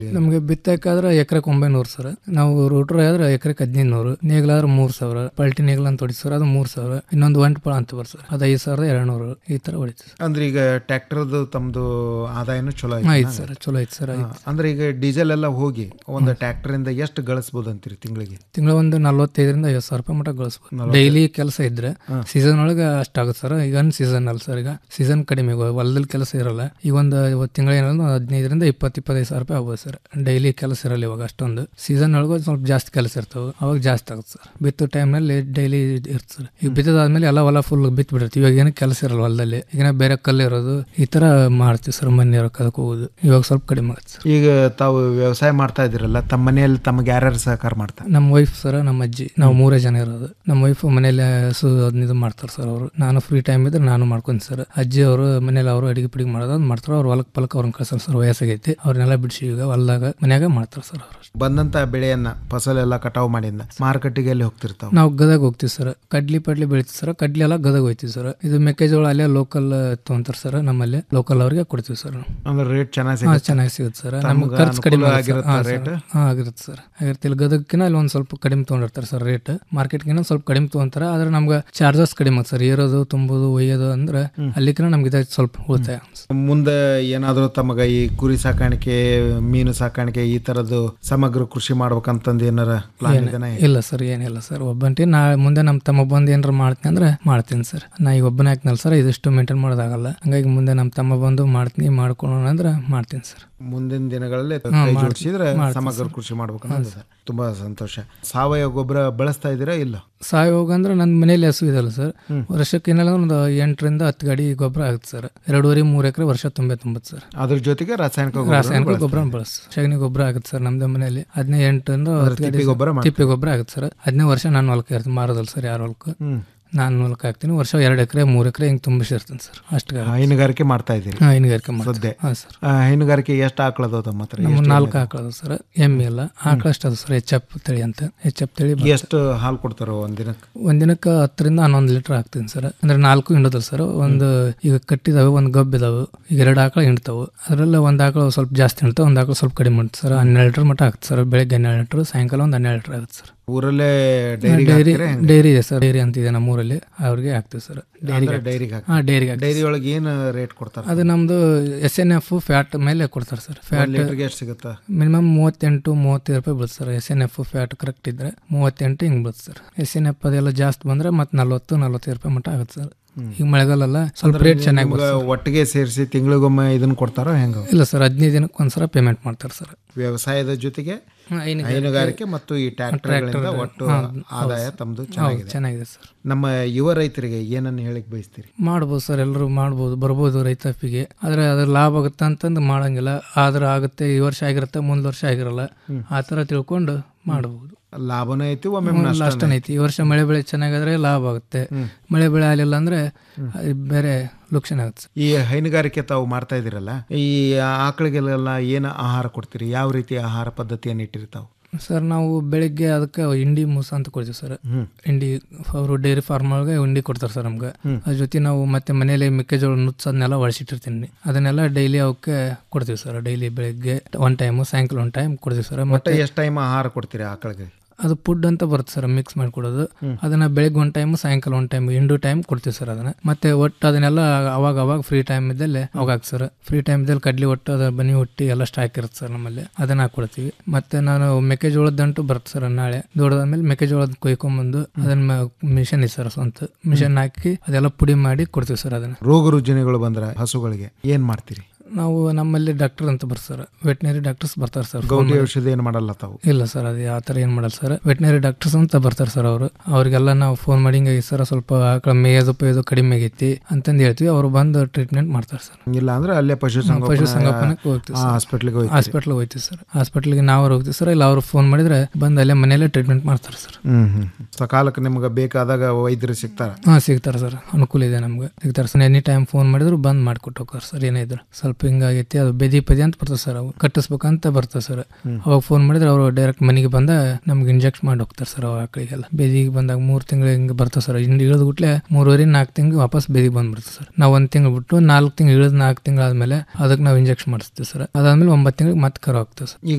ನಮಗೆ ಬಿತ್ತಕ್ಕಾದ್ರೆ ಎಕರೆಕ್ ಒಂಬೈನೂರು ಸರ್ ನಾವು ರೋಟ್ರ್ ಆದ್ರೆ ಎಕರೆಕ್ ಹದಿನೈದು ನೂರು ನೇಗ್ಲಾದ್ರೆ ಮೂರ್ ಸಾವಿರ ಪಲ್ಟಿ ನೇಗ್ಲ ಅಂತ ಹೊಡಿ ಸರ್ ಅದು ಮೂರ್ ಸಾವಿರ ಇನ್ನೊಂದು ಒಂಟ್ಪಳ ಅಂತ ಬರ್ ಸರ್ ಅದು ಐದು ಸಾವಿರದ ಎರಡು ನೂರು ಈ ತರ ಹೊಡಿತೀವಿ ಸರ್ ಅಂದ್ರೆ ಈಗ ಟ್ರ್ಯಾಕ್ಟರ್ದು ತಮ್ದು ಆದಾಯನು ಚಲೋ ಐತಿ ಆಯ್ತು ಸರ್ ಚಲೋ ಐತೆ ಸರ್ ಹಾ, ಅಂದ್ರೆ ಈಗ ಡೀಸೆಲ್ ಎಲ್ಲ ಹೋಗಿ ಒಂದು ಟ್ರ್ಯಾಕ್ಟರ್ ಇಂದ ಎಷ್ಟು ಗಳಿಸ್ಬೋದು ಅಂತೀರಿ ತಿಂಗಳಿಗೆ ತಿಂಗಳ ಒಂದು ನಲ್ವತ್ತೈದರಿಂದ ಐವತ್ತು ಸಾವಿರ ರೂಪಾಯಿ ಮಟ್ಟ ಗಳಿಸ್ಬೋದು ಡೈಲಿ ಕೆಲಸ ಇದ್ರೆ ಸೀಸನ್ ಒಳಗೆ ಅಷ್ಟಾಗುತ್ತೆ ಸರ್ ಈಗ ಅನ್ ಸೀಸನ್ ಅಲ್ಲ ಸರ್ ಈಗ ಸೀಸನ್ ಕಡಿಮೆ ಈಗ ಹೊಲದಲ್ಲಿ ಕೆಲಸ ಇರಲ್ಲ ಈಗ ಒಂದು ತಿಂಗಳ ಏನಾದ್ರು ಹದಿನೈದರಿಂದ ಇಪ್ಪತ್ತು ಇಪ್ಪತ್ತೈದು ಸಾವಿರ ರೂಪಾಯಿ ಆಗ್ಬೋದು ಸರ್ ಡೈಲಿ ಕೆಲಸ ಇರಲ್ಲ ಇವಾಗ ಅಷ್ಟೊಂದು ಸೀಸನ್ ಒಳಗೆ ಸ್ವಲ್ಪ ಜಾಸ್ತಿ ಕೆಲಸ ಇರ್ತಾವೆ ಅವಾಗ ಜಾಸ್ತಿ ಆಗುತ್ತೆ ಸರ್ ಬಿತ್ತು ಟೈಮ್ನಲ್ಲಿ ಡೈಲಿ ಇರುತ್ತೆ ಸರ್ ಈಗ ಬಿತ್ತದಾದ್ಮೇಲೆ ಎಲ್ಲ ಹೊಲ ಫುಲ್ ಬಿತ್ತು ಬಿಡಿರ್ತೀವಿ ಇವಾಗ ಏನು ಕೆಲಸ ಇರಲ್ಲ ಹೊಲದಲ್ಲಿ ಈಗ ಬೇರೆ ಕಲ್ಲು ಇರೋದು ಈ ತರ ಮಾಡ್ತೀವಿ ಸರ್ ಮನೆ ಇರೋಕೆ ಅದಕ್ಕೆ ಹೋಗೋದು ಇವಾಗ ಸ್ವಲ್ಪ ಕಡಿಮೆ ಆಗುತ್ತೆ ಸರ್ ಈಗ ತಾವು ವ್ಯವಸಾಯ ಮಾಡ್ತಾ ಇದ್ದೀರಲ್ಲ ತಮ್ಮ ಮನೆಯಲ್ಲಿ ತಮಗೆ ಯಾರ್ಯಾರು ಸಹಕಾರ ಮಾಡ್ತಾರೆ ನಮ್ಮ ವೈಫ್ ಸರ್ ನಮ್ಮ ಅಜ್ಜಿ ನಾವು ಮೂರೇ ಜನ ಇರೋದು ನಮ್ಮ ವೈಫ್ ಮನೇಲಿ ಹಸು ಅದನ್ನ ಇದು ಮಾಡ್ತಾರೆ ಸರ್ ಅವರು ನಾನು ಫ್ರೀ ಟೈಮ್ ಇದ್ರೆ ನಾನು ಮಾಡ್ಕೊಂತೀನಿ ಸರ್ ಅಜ್ಜಿ ಅವರು ಮನೇಲಿ ಅವರು ಅಡಿಗೆ ಪಿಡಿಗೆ ಮಾಡೋದು ಅದ್ ಮಾಡ್ತಾರೆ ಅವ್ರು ಹೊಲಕ್ ಪಲಕ್ ಅವ್ರನ್ನ ಕಳ್ಸಲ್ಲ ಸರ್ ವಯಸ್ಸಾಗೈತಿ ಅವ್ರನ್ನೆಲ್ಲ ಬಿಡಿಸಿ ಈಗ ಹೊಲ್ದಾಗ ಮನ್ಯಾಗ ಮಾಡ್ತಾರೆ ಸರ್ ಅವರು ಬಂದಂತ ಬೆಳೆಯನ್ನ ಫಸಲೆಲ್ಲ ಕಟಾವು ಮಾಡಿಂದ ಮಾರುಕಟ್ಟೆಗೆ ಎಲ್ಲಿ ಹೋಗ್ತಿರ್ತಾವ ನಾವು ಗದಗ ಹೋಗ್ತೀವಿ ಸರ್ ಕಡ್ಲಿ ಪಡ್ಲಿ ಬೆಳಿತೀವಿ ಸರ್ ಕಡ್ಲಿ ಎಲ್ಲ ಗದಗ ಹೋಗ್ತೀವಿ ಸರ್ ಇದು ಮೆಕ್ಕೆಜೋಳ ಅಲ್ಲೇ ಲೋಕಲ್ ತೊಗೊಂತಾರೆ ಸರ್ ನಮ್ಮಲ್ಲಿ ಲೋಕಲ್ ಅವ್ರಿಗೆ ಕೊಡ್ತೀವಿ ಸರ್ ನಾವು ಅಂದ್ರೆ ರೇಟ್ ಚೆನ್ನಾಗಿ ಹಾ ಸಿಗುತ್ತೆ ಚೆನ್ನಾಗಿ ಸಿಗುತ್ತೆ ಸರ್ ತಮ್ಗೆ ನಮ್ಗೆ ಖರ್ಚು ಕಡಿಮೆ ಅನುಕೂಲ ಆಗುತ್ತೆ ಸರ್. ಆಗಿರುತ್ತಾ ಹಾ, rate? ಸರ್. ಹಾ ಆಗಿರುತ್ತೆ ಸರ್ ಆಗಿರುತ್ತೆ ಇಲ್ಲಿ ಗದಗಕ್ಕಿನ ಅಲ್ಲಿ ಒಂದು ಸ್ವಲ್ಪ ಕಡಿಮೆ ತೊಗೊಂಡಿರ್ತಾರೆ ಸರ್ ರೇಟ್ ಮಾರ್ಕೆಟ್ಗಿನ ಸ್ವಲ್ಪ ಕಡಿಮೆ ತೊಗೊಂತಾರೆ ಆದ್ರೆ ನಮ್ಗೆ ಚಾರ್ಜಸ್ ಕಡಿಮೆ ಆಗುತ್ತೆ ಸರ್ ಏರೋದು ತುಂಬೋದು ಒಯ್ಯೋದು ಅಂದ್ರೆ ಅಲ್ಲಿಕಿನ ನಮ್ಗೆ ಇದು ಸ್ವಲ್ಪ ಉಳಿತಾಯ ಮುಂದೆ ಏನಾದರೂ ತಮಗ ಈ ಕುರಿ ಸಾಕಾಣಿಕೆ ಮೀನು ಸಾಕಾಣಿಕೆ ಈ ತರದ್ದು ಸಮಗ್ರ ಕೃಷಿ ಮಾಡ್ಬೇಕಂತಂದು ಏನಾರ ಪ್ಲಾನ್ ಇದೆನಾ ಇಲ್ಲ ಸರ್ ಏನಿಲ್ಲ ಸರ್ ಒಬ್ಬಂಟಿ ನಾ ಮುಂದೆ ನಮ್ಮ ತಮ್ಮ ಬಂದು ಏನಾರ ಮಾಡ್ತೀನಿ ಅಂದ್ರೆ ಮಾಡ್ತೀನಿ ಸರ್ ನಾ ಈಗ ಒಬ್ಬನೇ ಹಾಕ್ನಲ್ಲ ಸರ್ ಇದಿಷ್ಟು ಮೇಂಟೈನ್ ಮಾಡೋದಾಗಲ್ಲ ಹಂಗಾಗಿ ಮುಂದೆ ನಮ್ಮ ತಮ್ಮ ಬಂದು ಮಾಡ್ತೀನಿ ಮಾಡ್ಕೊಳ್ಳೋಣ ಅಂದ್ರೆ ಮಾಡ್ತೀನಿ ಸರ್ ಮುಂದಿನ ದಿನಗಳಲ್ಲಿ ಹಾ, ಕೈ ಮಾಡ್ತೀನಿ. ಜೋಡಿಸಿದ್ರೆ ಮಾಡ್ತೀನಿ ಸಮಗ್ರ ಸರ್. ಕೃಷಿ ಮಾಡ್ಬೇಕಂತ ತುಂಬಾ ಸಂತೋಷ ಸಾವಯವ ಗೊಬ್ಬರ ಬಳಸ್ತಾ ಇದ್ದೀರಾ ಇಲ್ಲ ಸಾಯೋಗ ಅಂದ್ರೆ ನನ್ನ ಮನೇಲಿ ಹಸು ಇದಲ್ಲ ಸರ್ ವರ್ಷಕ್ಕೆ ಏನಿಲ್ಲ ಒಂದು ಎಂಟರಿಂದ ಹತ್ತು ಗಾಡಿ ಗೊಬ್ಬರ ಆಗುತ್ತೆ ಸರ್ ಎರಡೂವರೆ ಮೂರು ಎಕರೆ ವರ್ಷ ತುಂಬೆ ತುಂಬುತ್ತೆ ಸರ್ ಅದ್ರ ಜೊತೆಗೆ ರಾಸಾಯನಿಕ ಗೊಬ್ಬರನ ರಾಸಾಯನಿಕ ಬಳಸ್ತಾ ಗೊಬ್ಬರ ಬಳಸ್ ಸಗಣಿ ಗೊಬ್ಬರ ಆಗುತ್ತೆ ಸರ್ ನಮ್ದೇ ಮನೆಯಲ್ಲಿ ಹದಿನೈದು ಎಂಟರಿಂದ ಅದ್ರ ಹತ್ತು ಗಾಡಿ ತಿಪ್ಪೆ ಗೊಬ್ಬರ ಮಾಡ್ತೀರಾ? ತಿಪ್ಪೆ ಗೊಬ್ಬರ ಆಗುತ್ತೆ ಸರ್ ಹದಿನೈದು ವರ್ಷ ನಾನು ಹೊಲಕ್ಕೆ ಇರ್ತೀನಿ ಮಾರೋದಲ್ಲ ಸರ್ ಯಾರ ಹೊಲಕ್ಕೆ ಹ್ಮ್. ನಾನು ಹೊಲಕ್ಕೆ ಹಾಕ್ತೀನಿ ವರ್ಷ ಎರಡು ಎಕರೆ ಮೂರು ಎಕರೆ ಹಿಂಗೆ ತುಂಬಿಸಿರ್ತೀನಿ ಸರ್ ಅಷ್ಟು ಹೈನುಗಾರಿಕೆ ಮಾಡ್ತಾ ಇದ್ದೀರಿ ಹಾ, ಹೈನುಗಾರಿಕೆ ಮಾಡ್ತೀವಿ. ಸದ್ಯ ಹಾ, ಸರ್. ಆ, ಹೈನುಗಾರಿಕೆ ಎಷ್ಟು ಆಕಳದ ತಮ್ಮ ಹತ್ರ ನಮ್ಮ ಎಷ್ಟು ನಾಲ್ಕು ಎಮ್ಮೆ? ಆಕಳದು ಸರ್ ಎಮ್ಮೆ ಇಲ್ಲ ಆಕಳ ಅಷ್ಟು ಅದು ಸರ್ ಎಚ್ ಎಫ್ ತಳಿ ಅಂತ ಎಚ್ ಎಫ್ ತಳಿ ಬರ್ತದೆ. ಎಷ್ಟು ಹಾಲು ಕೊಡ್ತಾರೋ ಒಂದಿನಕ್ಕೆ ಒಂದಿನಕ್ಕೆ ಹತ್ತರಿಂದ ಹನ್ನೊಂದು ಲೀಟರ್ ಹಾಕ್ತೀನಿ ಸರ್ ಅಂದ್ರೆ ನಾಲ್ಕು ಹಿಂಡೋದಲ್ಲ ಸರ್ ಒಂದು ಈಗ ಕಟ್ಟಿದಾವೆ ಒಂದು ಗಬ್ಬ ಇದಾವೆ ಈಗ ಎರಡು ಆಕಳ ಹಿಂಡ್ತಾವೆ ಅದರಲ್ಲಿ ಒಂದು ಆಕಳ ಸ್ವಲ್ಪ ಜಾಸ್ತಿ ಹಿಂಡ್ತಾವೆ ಒಂದು ಆಕಳ ಸ್ವಲ್ಪ ಕಡಿಮೆ ಮಾಡ್ತಾರೆ ಸರ್ ಹನ್ನೆರಡು ಲೀಟರ್ ಮಟ್ಟ ಆಗ್ತದೆ ಸರ್ ಬೆಳಗ್ಗೆ ಹನ್ನೆರಡು ಲೀಟರ್ ಸಾಯಂಕಾಲ ಒಂದು ಹನ್ನೆರಡು ಲೀಟರ್ ಆಗುತ್ತೆ ಸರ್ ಊರಲ್ಲೇ ಡೈರಿ ಡೈರಿ ಡೈರಿ ಇದೆ ಸರ್ ಡೈರಿ ಅಂತ ಇದೆ ನಮ್ಮೂರಲ್ಲಿ ಅವ್ರಿಗೆ ಹಾಕ್ತೀವಿ ಸರ್ ಅಂದ್ರೆ ಡೈರಿಗೆ ಹಾ ಡೈರಿಗೆ ಡೈರಿ ಒಳಗೆ ಏನು ರೇಟ್ ಕೊಡ್ತಾರೆ ಅದು ನಮ್ದು ಎಸ್ ಎನ್ ಎಫ್ ಫ್ಯಾಟ್ ಮೇಲೆ ಕೊಡ್ತಾರೆ ಸರ್ ಫ್ಯಾಟ್ ಲೀಟರ್ಗೆ ಎಷ್ಟು ಸಿಗುತ್ತಾ ಮಿನಿಮಮ್ ಮೂವತ್ತೆಂಟು ಮೂವತ್ತೈದು ರೂಪಾಯಿ ಬೀಳುತ್ತೆ sir S N F fat correct ಇದ್ರೆ ಮೂವತ್ತೆಂಟು ಹಿಂಗೆ ಬೀಳುತ್ತೆ ಸರ್ ಎಸ್ ಎನ್ ಎಫ್ ಅದೆಲ್ಲ ಜಾಸ್ತಿ ಬಂದ್ರೆ ಮತ್ತೆ ನಲ್ವತ್ತು ನಲ್ವತ್ತೈದು ರೂಪಾಯಿ ಮಟ್ಟ ಆಗುತ್ತೆ ಸರ್ ಈಗ ಮಳೆಗಾಲಲ್ಲ ಸ್ವಲ್ಪ ಅಂದ್ರೆ ರೇಟ್ ಚೆನ್ನಾಗಿ ನಿಮ್ಗೆ ಬರುತ್ತೆ ಒಟ್ಟಿಗೆ ಸೇರಿಸಿ ತಿಂಗಳಿಗೊಮ್ಮೆ ಇದನ್ನ ಕೊಡ್ತಾರೋ ಹೆಂಗ ಇಲ್ಲ ಸರ್ ಹದಿನೈದು ದಿನಕ್ಕೆ ಒಂದ್ಸಲ ಪೇಮೆಂಟ್ ಮಾಡ್ತಾರೆ ಸರ್ ವ್ಯವಸಾಯದ ಜೊತೆಗೆ ಹಾ, ಹೈನುಗಾರಿಕೆ- ಹೈನುಗಾರಿಕೆ ಮತ್ತು ಈ ಟ್ರ್ಯಾಕ್ಟರ್ಗಳಿಂದ ಟ್ರ್ಯಾಕ್ಟರ್ ಒಟ್ಟು ಹಾ, ಆದಾಯ ಹೌದು. ತಮ್ಮದು ಹೌದು, ಚೆನ್ನಾಗಿದೆ ಚೆನ್ನಾಗಿದೆ ಸರ್ ನಮ್ಮ ಯುವ ರೈತರಿಗೆ ಏನನ್ನು ಹೇಳಿಕ್ ಬಯಸ್ತೀರಿ ಮಾಡ್ಬೋದು ಸರ್ ಎಲ್ಲರೂ ಮಾಡ್ಬೋದು ಬರ್ಬೋದು ರೈತಾಪಿಗೆ ಆದ್ರೆ ಅದ್ರ ಲಾಭ ಆಗುತ್ತೆ ಅಂತಂದು ಮಾಡಂಗಿಲ್ಲ ಆದ್ರೆ ಆಗುತ್ತೆ ಈ ವರ್ಷ ಆಗಿರುತ್ತೆ ಮುಂದ್ ವರ್ಷ ಆಗಿರಲ್ಲ ಆ ಥರ ತಿಳ್ಕೊಂಡು ಮಾಡ್ಬೋದು ಲಾಭನೇ ಐತಿ ಒಮ್ಮೆ ಹ್ಮ್, ನಷ್ಟನೇ ನಷ್ಟನೇ ಐತಿ ಈ ವರ್ಷ ಮಳೆ ಬೆಳೆ ಚೆನ್ನಾಗಾದ್ರೆ ಲಾಭ ಆಗುತ್ತೆ ಮಳೆ ಬೆಳೆ ಆಗಲಿಲ್ಲ ಅಂದ್ರೆ ಅದು ಬೇರೆ ಲುಕ್ಷಣ ಆಗುತ್ತೆ ಈ ಹೈನುಗಾರಿಕೆ ತಾವು ಮಾಡ್ತಾ ಇದ್ದೀರಲ್ಲ ಈ ಆಕಳಿಗೆಲ್ಲ ಏನು ಆಹಾರ ಕೊಡ್ತೀರಿ ಯಾವ ರೀತಿ ಆಹಾರ ಪದ್ಧತಿಯನ್ನು ಇಟ್ಟಿರ್ತಾವು ಸರ್ ನಾವು ಬೆಳಿಗ್ಗೆ ಅದಕ್ಕೆ ಹಿಂಡಿ ಮೂಸ ಅಂತ ಕೊಡ್ತೀವಿ ಸರ್ ಹಿಂಡಿ ಅವರು ಡೈರಿ ಫಾರ್ಮ್ ಒಳಗೆ ಹಿಂಡಿ ಕೊಡ್ತಾರೆ ಸರ್ ನಮ್ಗೆ ಅದ್ರ ಜೊತೆ ನಾವು ಮತ್ತೆ ಮನೇಲಿ ಮೆಕ್ಕೆಜೋಳ ನುಚ್ಚ ಅದನ್ನೆಲ್ಲ ಒಳಸಿಟ್ಟಿರ್ತೀನಿ ಅದನ್ನೆಲ್ಲ ಡೈಲಿ ಅವಕ್ಕೆ ಕೊಡ್ತೀವಿ ಸರ್ ಡೈಲಿ ಬೆಳಿಗ್ಗೆ ಒನ್ ಟೈಮು ಸಾಯಂಕಾಲ ಒನ್ ಟೈಮ್ ಕೊಡ್ತೀವಿ ಸರ್ ಒಟ್ಟು ಮತ್ತೆ ಎಷ್ಟು ಟೈಮ್ ಆಹಾರ ಕೊಡ್ತೀರಿ ಆಕಳಿಗೆ ಅದು ಫುಡ್ ಅಂತ ಬರುತ್ತೆ ಸರ್ ಮಿಕ್ಸ್ ಮಾಡಿಕೊಡೋದು ಅದನ್ನ ಬೆಳಿಗ್ಗೆ ಒಂದು ಟೈಮ್ ಸಾಯಂಕಾಲ ಒಂದು ಟೈಮ್ ಇಂಡು ಟೈಮ್ ಕೊಡ್ತೀವಿ ಸರ್ ಅದನ್ನ ಮತ್ತೆ ಒಟ್ಟು ಅದನ್ನೆಲ್ಲ ಅವಾಗ ಅವಾಗ ಫ್ರೀ ಟೈಮ್ ಇದ್ದಲ್ಲಿ ಅವಾಗ ಹಾಕಿ ಸರ್ ಫ್ರೀ ಟೈಮ್ ಇದ್ದಲ್ಲಿ ಕಡ್ಲಿ ಒಟ್ಟು ಅದ ಬನ್ನಿ ಒಟ್ಟಿ ಎಲ್ಲ ಸ್ಟಾಕ್ ಇರುತ್ತೆ ಸರ್ ನಮ್ಮಲ್ಲಿ ಅದನ್ನ ಹಾಕೊಡ್ತೀವಿ ಮತ್ತೆ ನಾನು ಮೆಕ್ಕೆಜೋಳದ ದಂಟು ಬರುತ್ತೆ ಸರ್ ನಾಳೆ ದೊಡ್ಡದಾದ್ಮೇಲೆ ಮೆಕ್ಕೆಜೋಳದ ಕೊಯ್ಕೊಂಬಂದು ಅದನ್ನ ಮಿಷನ್ ಇದೆ ಸರ್ ಸ್ವಂತ ಮಿಷನ್ ಹಾಕಿ ಅದೆಲ್ಲ ಪುಡಿ ಮಾಡಿ ಕೊಡ್ತೀವಿ ಸರ್ ಅದನ್ನ ರೋಗ ರುಜಿನಗಳು ಬಂದ್ರೆ ಹಸುಗಳಿಗೆ ಏನ್ ಮಾಡ್ತೀರಿ ನಾವು ನಮ್ಮಲ್ಲಿ ಡಾಕ್ಟರ್ ಅಂತ ಬರ್ತಾರೆ ಸರ್ ವೆಟನರಿ ಡಾಕ್ಟರ್ಸ್ ಬರ್ತಾರೆ ಸರ್ ಗೌಟಿ ಔಷಧಿ ಏನು ಮಾಡಲ್ಲ ತಾವು ಇಲ್ಲ ಸರ್ ಅದು ಆ ಥರ ಏನು ಮಾಡಲ್ಲ ಸರ್ ವೆಟನರಿ ಡಾಕ್ಟರ್ಸ್ ಅಂತ ಬರ್ತಾರೆ ಸರ್ ಅವರು ಅವರಿಗೆಲ್ಲ ನಾವು ಫೋನ್ ಮಾಡಿ ಹಿಂಗಾಗಿ ಸರ್ ಸ್ವಲ್ಪ ಆಕಳ ಮೇಯದು ಪೇಯದು ಕಡಿಮೆ ಆಗೈತಿ ಅಂತಂದು ಹೇಳ್ತೀವಿ ಅವರು ಬಂದು ಟ್ರೀಟ್ಮೆಂಟ್ ಮಾಡ್ತಾರೆ ಸರ್ ಇಲ್ಲ ಅಂದ್ರೆ ಅಲ್ಲೇ ಪಶು ಪಶು ಸಂಗೋಪನೆಗೆ ಹೋಗ್ತೀವಿ ಸರ್ ಹಾಸ್ಪಿಟ್ಲಿಗೆ ಹೋಗ್ತೀರಿ ಹಾಸ್ಪಿಟ್ಲಿಗೆ ಹೋಗ್ತೀವಿ ಸರ್ ಹಾಸ್ಪಿಟ್ಲಿಗೆ ನಾವು ಹೋಗ್ತೀವಿ ಸರ್ ಇಲ್ಲ ಅವ್ರು ಫೋನ್ ಮಾಡಿದ್ರೆ ಬಂದು ಅಲ್ಲೇ ಮನೆಯಲ್ಲೇ ಟ್ರೀಟ್ಮೆಂಟ್ ಮಾಡ್ತಾರೆ ಸರ್ ಹ್ಮ್ ಹ್ಮ್ ಸಕಾಲಕ್ಕೆ ನಿಮ್ಗೆ ಬೇಕಾದಾಗ ವೈದ್ಯರು ಸಿಗ್ತಾರ ಹಾಂ ಸಿಗ್ತಾರೆ ಸರ್ ಅನುಕೂಲ ಇದೆ ನಮ್ಗೆ ಸಿಗ್ತಾರೆ ಸರ್ ಎನಿ ಟೈಮ್ ಫೋನ್ ಮಾಡಿದ್ರು ಬಂದ್ ಮಾಡಿಕೊಟ್ಟು ಹೋಗ್ತಾರೆ ಸರ್ ಏನೇ ಇದ್ರು ಸ್ವಲ್ಪ ಸ್ವಲ್ಪ ಹಿಂಗಾಗೈತಿ ಅದು ಬೆದಿ ಪದಿ ಅಂತ ಬರ್ತದೆ ಸರ್ ಅವು ಕಟ್ಟಿಸ್ಬೇಕಂತ ಬರ್ತದೆ ಸರ್ ಅವಾಗ ಫೋನ್ ಮಾಡಿದ್ರೆ ಅವರು ಡೈರೆಕ್ಟ್ ಮನೆಗೆ ಬಂದ ನಮ್ಗೆ ಇಂಜೆಕ್ಟ್ ಮಾಡಿ ಹೋಗ್ತಾರೆ ಸರ್ ಅವ ಆಕಳಿಗೆಲ್ಲ ಬೇದಿಗೆ ಬಂದಾಗ ಮೂರು ತಿಂಗಳು ಹಿಂಗೆ ಬರ್ತದೆ ಸರ್ ಹಿಂಗೆ ಇಳಿದು ಗುಟ್ಲೆ ಮೂರುವರೆ ನಾಲ್ಕು ತಿಂಗಳು ವಾಪಸ್ ಬೇದಿಗೆ ಬಂದ್ಬಿಡ್ತದೆ ಸರ್ ನಾವು ಒಂದು ತಿಂಗಳು ಬಿಟ್ಟು ನಾಲ್ಕು ತಿಂಗಳು ಇಳಿದು ನಾಲ್ಕು ತಿಂಗಳು ಆದ್ಮೇಲೆ ಅದಕ್ಕೆ ನಾವು ಇಂಜೆಕ್ಷನ್ ಮಾಡಿಸ್ತೀವಿ ಸರ್ ಅದಾದ್ಮೇಲೆ ಒಂಬತ್ತು ತಿಂಗಳಿಗೆ ಮತ್ತೆ ಕರು ಆಗ್ತದೆ ಸರ್ ಈಗ